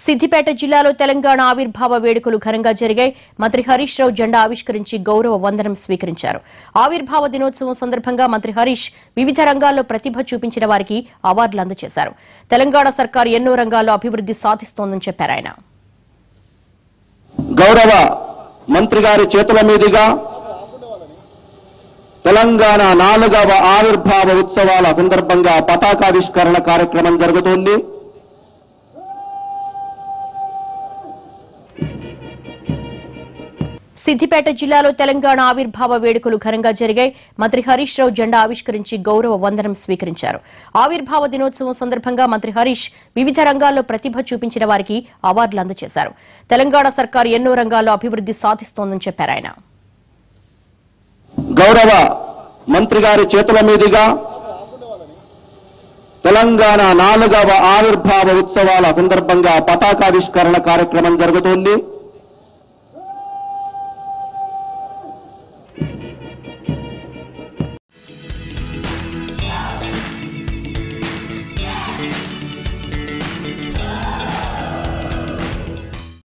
సిద్దిపేట జిల్లాలో తెలంగాణ ఆవిర్భావ వేడుకలు ఘనంగా జరిగాయి మంత్రి హరీష్ రావు జెండా ఆవిష్కరించి గౌరవ వందనం స్వీకరించారు ఆవిర్భావ దినోత్సవం సందర్భంగా మంత్రి హరీష్ వివిధ రంగాల్లో ప్రతిభ చూపించిన వారికి అవార్డులు అందజేశారు తెలంగాణ సర్కారు ఎన్నో రంగాల్లో అభివృద్ది సాధిస్తోందని చెప్పారు ఆయన గౌరవ మంత్రి గారి చేతుల మీదుగా తెలంగాణ నాలుగవ ఆవిర్భావ ఉత్సవాల సందర్భంగా పతాకావిష్కరణ కార్యక్రమం జరుగుతోంది సిద్దిపేట జిల్లాలో తెలంగాణ ఆవిర్భావ వేడుకలు ఘనంగా జరిగాయి మంత్రి హరీష్ రావు జెండా ఆవిష్కరించి గౌరవ వందనం స్వీకరించారు ఆవిర్భావ దినోత్సవం సందర్భంగా మంత్రి హరీష్ వివిధ రంగాల్లో ప్రతిభ చూపించిన వారికి అవార్డులు అందజేశారు తెలంగాణ సర్కారు ఎన్నో రంగాల్లో అభివృద్ది సాధిస్తోందని చెప్పారు ఆయన గౌరవ మంత్రి గారి చేతుల మీదుగా తెలంగాణ నాలుగవ ఆవిర్భావ ఉత్సవాల సందర్భంగా పతాకావిష్కరణ కార్యక్రమం జరుగుతోంది